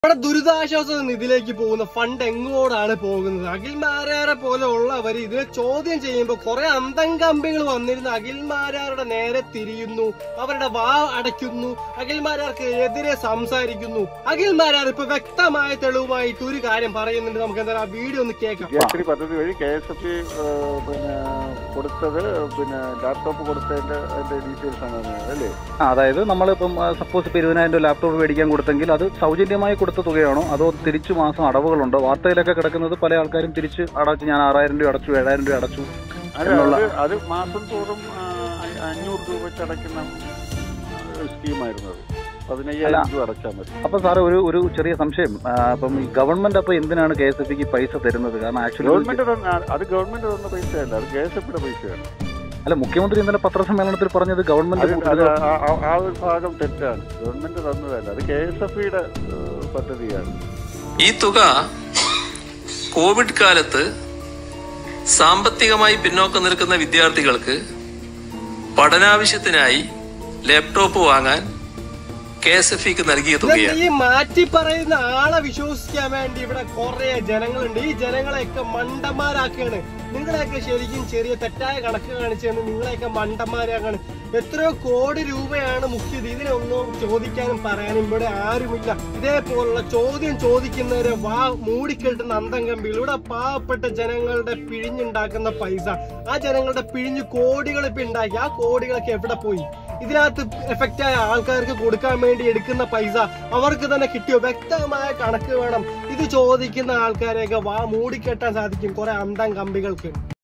നമ്മുടെ ദുരിതാശ്വാസ നിധിയിലേക്ക് പോകുന്ന ഫണ്ട് എങ്ങോട്ടാണ് പോകുന്നത് അഖിൽമാരാരെ പോലെ ഉള്ളവർ ഇതിനെ ചോദ്യം ചെയ്യുമ്പോൾ കുറെ അന്തംകമ്പികൾ വന്നിരുന്ന അഖിൽമാരാരുടെ നേരെ തിരിയുന്നു അവരുടെ വാ അടയ്ക്കുന്നു അഖിൽമാരാർക്ക് എതിരെ സംസാരിക്കുന്നു അഖിൽമാരാർ ഇപ്പൊ വ്യക്തമായ തെളിവുമായിട്ട് ഒരു കാര്യം പറയുന്നുണ്ട് നമുക്ക് എന്തായാലും ആ വീഡിയോ ഒന്ന് കേൾക്കാം വിദ്യാർത്ഥി പദ്ധതി വഴി കെ എസ് എഫ് പിന്നെ കൊടുത്തത് പിന്നെ ലാപ്ടോപ്പ് കൊടുത്തതിന്റെ അതിന്റെ ഡീറ്റെയിൽസ് ആണ് അറിഞ്ഞത് അല്ലേ ആ, അതായത് നമ്മളിപ്പം സപ്പോസ് ഇപ്പൊ ഇരുപതിനായിരം രൂപ ലാപ്ടോപ്പ് മേടിക്കാൻ കൊടുത്തെങ്കിൽ അത് സൗജന്യമായി കൊടുത്ത തുകയാണോ അതോ തിരിച്ചു മാസം അടവുകളുണ്ടോ വാർത്തയിലൊക്കെ കിടക്കുന്നത് പല ആൾക്കാരും തിരിച്ച് അടച്ചു ഞാൻ ആറായിരം രൂപ അടച്ചു ഏഴായിരം രൂപ അടച്ചു അത് എന്നുള്ള- അത് അത് മാസം തോറും ആ, അ- അഞ്ഞൂറ് രൂപ വെച്ച് അടയ്ക്കുന്ന സ്കീമായിരുന്നു അത് പതിനയ്യായിരം രൂപ അടച്ചാൽ മതി അപ്പൊ സാറ് ഒരു ഒരു ചെറിയ സംശയം ആ, അപ്പം ഈ ഗവൺമെന്റ് അപ്പൊ എന്തിനാണ് കെ എസ് എഫ് സിക്ക് പൈസ തരുന്നത് കാരണം ആക്ച്വലി ഗവൺമെന്റ് തന്ന അത് ഗവൺമെന്റ് തന്ന പൈസയല്ല അത് കെ എസ് എഫിയുടെ പൈസയാണ് അല്ല മുഖ്യമന്ത്രി ഇന്നലെ പത്രസമ്മേളനത്തിൽ പറഞ്ഞത് ഗവൺമെന്റ് അത് അത് കൊടുത്തത് ആ- ആ- ആ ഒരു ഭാഗം തെറ്റാണ് ഗവൺമെന്റ് തന്നതല്ല അത് കെ എസ് എഫിയുടെ പദ്ധതിയാണ് ഈ തുക കോവിഡ് കാലത്ത് സാമ്പത്തികമായി പിന്നോക്കം നിൽക്കുന്ന വിദ്യാർത്ഥികൾക്ക് പഠനാവശ്യത്തിനായി ലാപ്ടോപ്പ് വാങ്ങാൻ കെ എസ് എഫ് ഇക്ക് നൽകിയ ഇതെന്താ തുകയാണ് ഈ മാറ്റി പറയുന്ന ആളെ വിശ്വസിക്കാൻ വേണ്ടി ഇവിടെ കുറെ ജനങ്ങളുണ്ട് ഈ ജനങ്ങളെയൊക്കെ മണ്ടന്മാരാക്കുകയാണ് നിങ്ങളെയൊക്കെ ശരിക്കും ചെറിയ തെറ്റായ കണക്ക് കാണിച്ചാണ് നിങ്ങളെയൊക്കെ മണ്ടന്മാരാക്കാണ് എത്രയോ കോടി രൂപയാണ് മുഖ്യത് ഇതിനൊന്നും ചോദിക്കാനും പറയാനും ഇവിടെ ആരുമില്ല ഇതേപോലുള്ള ചോദ്യം ചോദിക്കുന്നവരെ വാ മൂടിക്കെട്ടുന്ന അന്തം കമ്പികൾ ഇവിടെ പാവപ്പെട്ട ജനങ്ങളുടെ പിഴിഞ്ഞുണ്ടാക്കുന്ന പൈസ ആ ജനങ്ങളുടെ പിഴിഞ്ഞ് കോടികൾ ഇപ്പൊ ഉണ്ടാക്കി ആ കോടികളൊക്കെ എവിടെ പോയി ഇതിനകത്ത് എഫക്റ്റ് ആയ ആൾക്കാർക്ക് കൊടുക്കാൻ വേണ്ടി എടുക്കുന്ന പൈസ അവർക്ക് തന്നെ കിട്ടിയോ വ്യക്തമായ കണക്ക് വേണം ഇത് ചോദിക്കുന്ന ആൾക്കാരെയൊക്കെ വാ മൂടിക്കെട്ടാൻ സാധിക്കും കുറെ അന്തം കമ്പികൾക്ക്